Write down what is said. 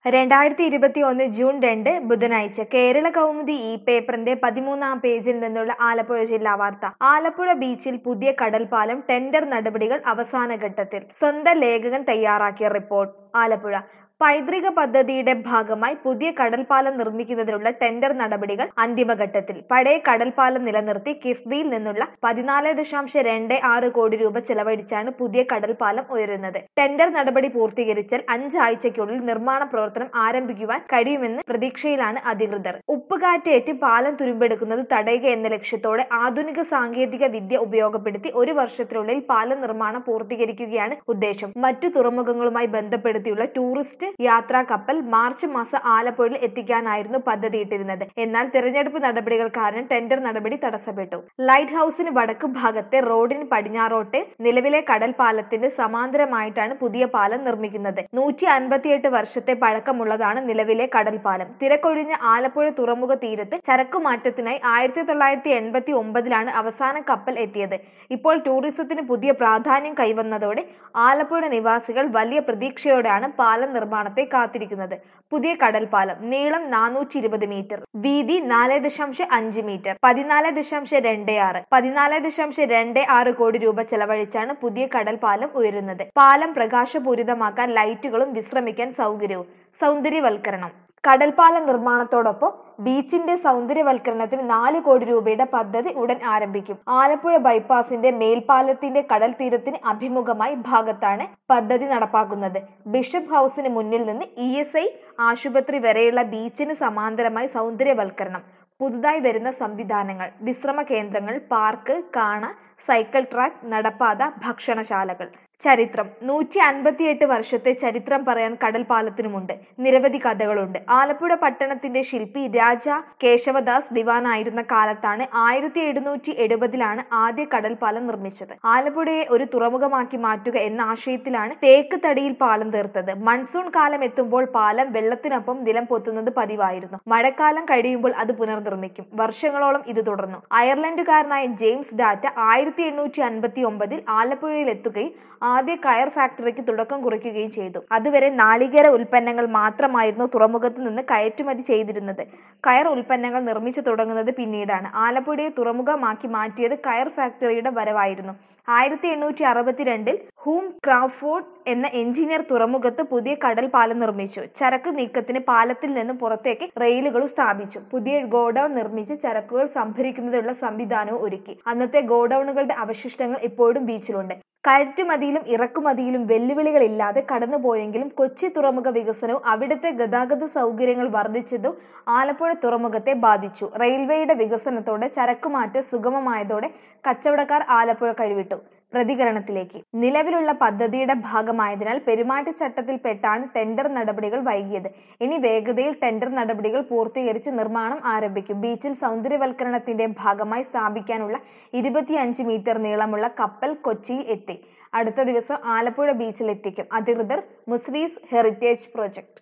രണ്ടായിരത്തി ഇരുപത്തി ഒന്ന് ജൂൺ രണ്ട് ബുധനാഴ്ച കേരള കൗമുദി ഇ പേപ്പറിന്റെ പതിമൂന്നാം പേജിൽ നിന്നുള്ള ആലപ്പുഴ ജില്ലാ വാർത്ത ആലപ്പുഴ ബീച്ചിൽ പുതിയ കടൽപ്പാലം ടെൻഡർ നടപടികൾ അവസാന ഘട്ടത്തിൽ സ്വന്തം ലേഖകൻ തയ്യാറാക്കിയ റിപ്പോർട്ട് ആലപ്പുഴ പൈതൃക പദ്ധതിയുടെ ഭാഗമായി പുതിയ കടൽപ്പാലം നിർമ്മിക്കുന്നതിനുള്ള ടെൻഡർ നടപടികൾ അന്തിമഘട്ടത്തിൽ പഴയ കടൽപ്പാലം നിലനിർത്തി കിഫ്ബിയിൽ നിന്നുള്ള പതിനാല് ദശാംശം രണ്ട് ആറ് കോടി രൂപ ചെലവഴിച്ചാണ് പുതിയ കടൽപ്പാലം ഉയരുന്നത് ടെൻഡർ നടപടി പൂർത്തീകരിച്ചാൽ അഞ്ചാഴ്ചയ്ക്കുള്ളിൽ നിർമ്മാണ പ്രവർത്തനം ആരംഭിക്കുവാൻ കഴിയുമെന്ന് പ്രതീക്ഷയിലാണ് അധികൃതർ ഉപ്പുകാറ്റേറ്റ് പാലം തുരുമ്പെടുക്കുന്നത് തടയുക എന്ന ലക്ഷ്യത്തോടെ ആധുനിക സാങ്കേതിക വിദ്യ ഉപയോഗപ്പെടുത്തി ഒരു വർഷത്തിനുള്ളിൽ പാലം നിർമ്മാണം പൂർത്തീകരിക്കുകയാണ് ഉദ്ദേശം മറ്റു തുറമുഖങ്ങളുമായി ബന്ധപ്പെടുത്തിയുള്ള ടൂറിസ്റ്റ് യാത്രാ കപ്പൽ മാർച്ച് മാസം ആലപ്പുഴയിൽ എത്തിക്കാനായിരുന്നു പദ്ധതിയിട്ടിരുന്നത് എന്നാൽ തിരഞ്ഞെടുപ്പ് നടപടികൾ കാരണം ടെൻഡർ നടപടി തടസ്സപ്പെട്ടു ലൈറ്റ് ഹൌസിന് വടക്ക് ഭാഗത്തെ റോഡിന് പടിഞ്ഞാറോട്ട് നിലവിലെ കടൽ പാലത്തിന്റെ സമാന്തരമായിട്ടാണ് പുതിയ പാലം നിർമ്മിക്കുന്നത് നൂറ്റി അൻപത്തിയെട്ട് വർഷത്തെ പഴക്കമുള്ളതാണ് നിലവിലെ കടൽ പാലം തിരക്കൊഴിഞ്ഞ ആലപ്പുഴ തുറമുഖ തീരത്ത് ചരക്കുമാറ്റത്തിനായി ആയിരത്തി തൊള്ളായിരത്തി എൺപത്തി ഒമ്പതിലാണ് അവസാന കപ്പൽ എത്തിയത് ഇപ്പോൾ ടൂറിസത്തിന് പുതിയ പ്രാധാന്യം കൈവന്നതോടെ ആലപ്പുഴ നിവാസികൾ വലിയ പ്രതീക്ഷയോടെയാണ് പാലം നിർമ്മാണത്തെ കാത്തിരിക്കുന്നത് പുതിയ കടൽപ്പാലം നീളം നാനൂറ്റി ഇരുപത് മീറ്റർ വീതി നാല് ദശാംശം അഞ്ച് മീറ്റർ പതിനാല് ദശാംശം രണ്ട് ആറ് പതിനാല് ദശാംശം രണ്ട് ആറ് കോടി രൂപ ചെലവഴിച്ചാണ് പുതിയ കടൽപ്പാലം ഉയരുന്നത് പാലം പ്രകാശപൂരിതമാക്കാൻ ലൈറ്റുകളും വിശ്രമിക്കാൻ സൗകര്യവും സൗന്ദര്യവൽക്കരണം കടൽപ്പാലം നിർമ്മാണത്തോടൊപ്പം ബീച്ചിന്റെ സൗന്ദര്യവൽക്കരണത്തിന് നാല് കോടി രൂപയുടെ പദ്ധതി ഉടൻ ആരംഭിക്കും ആലപ്പുഴ ബൈപ്പാസിന്റെ മേൽപ്പാലത്തിന്റെ കടൽ തീരത്തിന് അഭിമുഖമായി ഭാഗത്താണ് പദ്ധതി നടപ്പാക്കുന്നത് ബിഷപ്പ് ഹൌസിന് മുന്നിൽ നിന്ന് ഇ എസ് ഐ ആശുപത്രി വരെയുള്ള ബീച്ചിന് സമാന്തരമായി സൗന്ദര്യവൽക്കരണം പുതുതായി വരുന്ന സംവിധാനങ്ങൾ വിശ്രമ കേന്ദ്രങ്ങൾ പാർക്ക് കാണ സൈക്കിൾ ട്രാക്ക് നടപ്പാത ഭക്ഷണശാലകൾ ചരിത്രം നൂറ്റി അൻപത്തിയെട്ട് വർഷത്തെ ചരിത്രം പറയാൻ കടൽപ്പാലത്തിനുമുണ്ട് നിരവധി കഥകളുണ്ട് ആലപ്പുഴ പട്ടണത്തിന്റെ ശില്പി രാജ കേശവദാസ് ദിവാനായിരുന്ന കാലത്താണ് ആയിരത്തി എഴുന്നൂറ്റി എഴുപതിലാണ് ആദ്യ കടൽപ്പാലം നിർമ്മിച്ചത് ആലപ്പുഴയെ ഒരു തുറമുഖമാക്കി മാറ്റുക എന്ന ആശയത്തിലാണ് തേക്ക് തടിയിൽ പാലം തീർത്തത് മൺസൂൺ കാലം എത്തുമ്പോൾ പാലം വെള്ളത്തിനൊപ്പം നിലം പൊത്തുന്നത് പതിവായിരുന്നു മഴക്കാലം കഴിയുമ്പോൾ അത് പുനർനിർമ്മിക്കും വർഷങ്ങളോളം ഇത് തുടർന്നു അയർലൻഡുകാരനായ ജെയിംസ് ഡാറ്റ ആയിരത്തി എണ്ണൂറ്റി അൻപത്തി ഒമ്പതിൽ ആലപ്പുഴയിൽ എത്തുകയും ആദ്യ കയർ ഫാക്ടറിക്ക് തുടക്കം കുറിക്കുകയും ചെയ്തു അതുവരെ നാളികേര ഉൽപ്പന്നങ്ങൾ മാത്രമായിരുന്നു തുറമുഖത്ത് നിന്ന് കയറ്റുമതി ചെയ്തിരുന്നത് കയർ ഉൽപ്പന്നങ്ങൾ നിർമ്മിച്ചു തുടങ്ങുന്നത് പിന്നീടാണ് ആലപ്പുഴയെ തുറമുഖമാക്കി മാറ്റിയത് കയർ ഫാക്ടറിയുടെ വരവായിരുന്നു ആയിരത്തി എണ്ണൂറ്റി അറുപത്തിരണ്ടിൽ ഹൂം ക്രാഫോർഡ് എന്ന എഞ്ചിനീയർ തുറമുഖത്ത് പുതിയ കടൽ പാലം നിർമ്മിച്ചു ചരക്ക് നീക്കത്തിന് പാലത്തിൽ നിന്നും പുറത്തേക്ക് റെയിലുകളും സ്ഥാപിച്ചു പുതിയ ഗോഡൌൺ നിർമ്മിച്ച് ചരക്കുകൾ സംഭരിക്കുന്നതിനുള്ള സംവിധാനവും ഒരുക്കി അന്നത്തെ ഗോഡൌണുകളുടെ അവശിഷ്ടങ്ങൾ ഇപ്പോഴും ബീച്ചിലുണ്ട് കയറ്റുമതിയിലും ഇറക്കുമതിയിലും വെല്ലുവിളികളില്ലാതെ കടന്നുപോയെങ്കിലും കൊച്ചി തുറമുഖ വികസനവും അവിടുത്തെ ഗതാഗത സൗകര്യങ്ങൾ വർദ്ധിച്ചതും ആലപ്പുഴ തുറമുഖത്തെ ബാധിച്ചു റെയിൽവേയുടെ വികസനത്തോടെ ചരക്കുമാറ്റം സുഗമമായതോടെ കച്ചവടക്കാർ ആലപ്പുഴ കഴിവിട്ടു പ്രതികരണത്തിലേക്ക് നിലവിലുള്ള പദ്ധതിയുടെ ഭാഗമായതിനാൽ പെരുമാറ്റച്ചട്ടത്തിൽപ്പെട്ടാണ് ടെൻഡർ നടപടികൾ വൈകിയത് ഇനി വേഗതയിൽ ടെൻഡർ നടപടികൾ പൂർത്തീകരിച്ച് നിർമ്മാണം ആരംഭിക്കും ബീച്ചിൽ സൗന്ദര്യവൽക്കരണത്തിന്റെ ഭാഗമായി സ്ഥാപിക്കാനുള്ള ഇരുപത്തിയഞ്ച് മീറ്റർ നീളമുള്ള കപ്പൽ കൊച്ചിയിൽ എത്തി അടുത്ത ദിവസം ആലപ്പുഴ ബീച്ചിൽ എത്തിക്കും അധികൃതർ മുസ്രീസ് ഹെറിറ്റേജ് പ്രൊജക്ട്